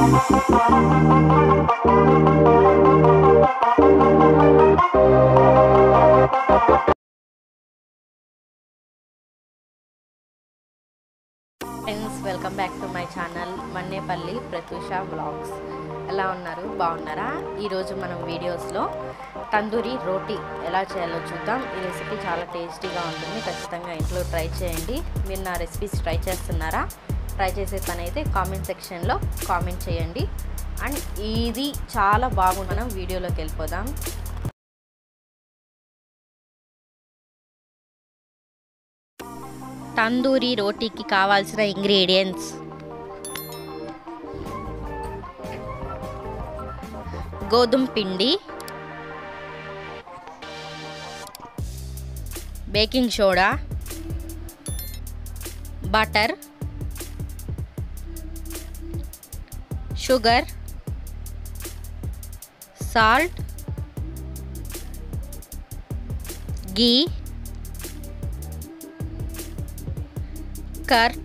friends welcome back to my channel Mannepalli Prathyusha vlogs ఎలా ఉన్నారు బాగున్నారా ఈరోజు మనం వీడియోస్లో తందూరి రోటీ ఎలా చేయాలో చూద్దాం ఈ రెసిపీ చాలా టేస్టీగా ఉంటుంది ఖచ్చితంగా ఇంట్లో ట్రై చేయండి మీరు నా రెసిపీస్ ట్రై చేస్తున్నారా ట్రై చేసే పని అయితే కామెంట్ సెక్షన్లో కామెంట్ చేయండి అండ్ ఇది చాలా బాగుంది మనం వీడియోలోకి వెళ్ళిపోదాం తందూరి రోటీకి కావాల్సిన ఇంగ్రీడియంట్స్ గోధుమ పిండి baking soda butter sugar salt ghee curd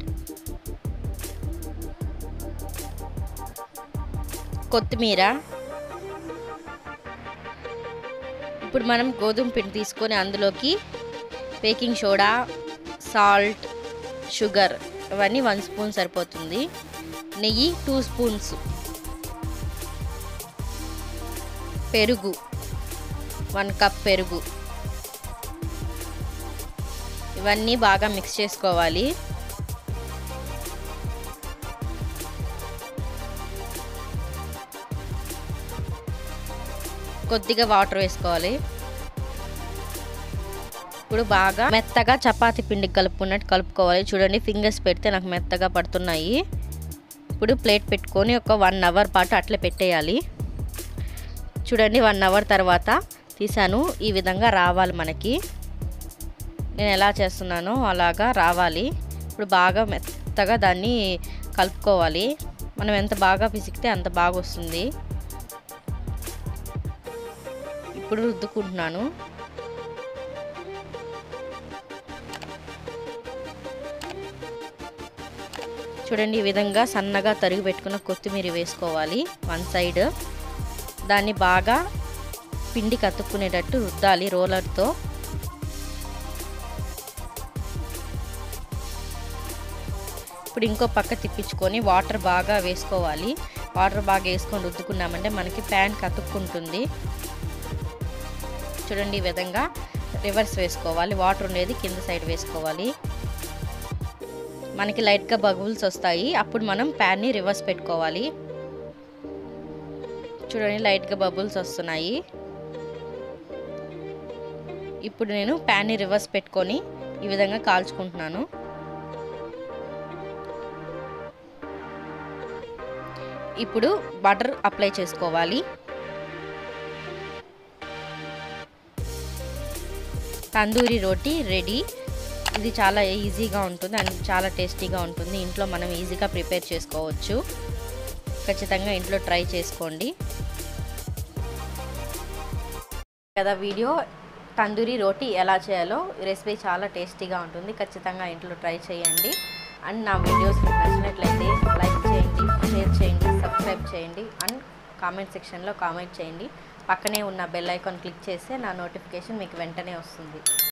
కొత్తిమీర ఇప్పుడు మనం గోధుమ పిండి తీసుకొని అందులోకి బేకింగ్ సోడా సాల్ట్ షుగర్ ఇవన్నీ వన్ స్పూన్ సరిపోతుంది నెయ్యి టూ స్పూన్స్ పెరుగు వన్ కప్ పెరుగు ఇవన్నీ బాగా మిక్స్ చేసుకోవాలి కొద్దిగా వాటర్ వేసుకోవాలి ఇప్పుడు బాగా మెత్తగా చపాతీ పిండికి కలుపుకున్నట్టు కలుపుకోవాలి చూడండి ఫింగర్స్ పెడితే నాకు మెత్తగా పడుతున్నాయి ఇప్పుడు ప్లేట్ పెట్టుకొని ఒక వన్ అవర్ పాటు అట్లా పెట్టేయాలి చూడండి వన్ అవర్ తర్వాత తీసాను ఈ విధంగా రావాలి మనకి నేను ఎలా చేస్తున్నానో అలాగా రావాలి ఇప్పుడు బాగా మెత్తగా దాన్ని కలుపుకోవాలి మనం ఎంత బాగా పిసికితే అంత బాగా వస్తుంది ఇప్పుడు రుద్దుకుంటున్నాను చూడండి ఈ విధంగా సన్నగా తరిగి పెట్టుకున్న కొత్తిమీర వేసుకోవాలి వన్ సైడ్ దాన్ని బాగా పిండి కతుక్కునేటట్టు రుద్దాలి రోలర్తో ఇప్పుడు ఇంకో పక్క తిప్పించుకొని వాటర్ బాగా వేసుకోవాలి వాటర్ బాగా వేసుకొని రుద్దుకున్నామంటే మనకి ప్యాన్ కతుక్కుంటుంది చూడండి ఈ విధంగా రివర్స్ వేసుకోవాలి వాటర్ ఉండేది కింద సైడ్ వేసుకోవాలి మనకి లైట్గా బబుల్స్ వస్తాయి అప్పుడు మనం ప్యాన్ని రివర్స్ పెట్టుకోవాలి చూడండి లైట్గా బబుల్స్ వస్తున్నాయి ఇప్పుడు నేను ప్యాన్ని రివర్స్ పెట్టుకొని ఈ విధంగా కాల్చుకుంటున్నాను ఇప్పుడు బటర్ అప్లై చేసుకోవాలి తందూరి రోటీ రెడీ ఇది చాలా ఈజీగా ఉంటుంది అండ్ చాలా టేస్టీగా ఉంటుంది ఇంట్లో మనం ఈజీగా ప్రిపేర్ చేసుకోవచ్చు ఖచ్చితంగా ఇంట్లో ట్రై చేసుకోండి కదా వీడియో తందూరి రోటీ ఎలా చేయాలో రెసిపీ చాలా టేస్టీగా ఉంటుంది ఖచ్చితంగా ఇంట్లో ట్రై చేయండి అండ్ నా వీడియోస్ మీకు నచ్చినట్లయితే లైక్ చేయండి షేర్ చేయండి సబ్స్క్రైబ్ చేయండి అండ్ కామెంట్ సెక్షన్లో కామెంట్ చేయండి పక్కనే ఉన్న బెల్ ఐకాన్ క్లిక్ చేస్తే నా నోటిఫికేషన్ మీకు వెంటనే వస్తుంది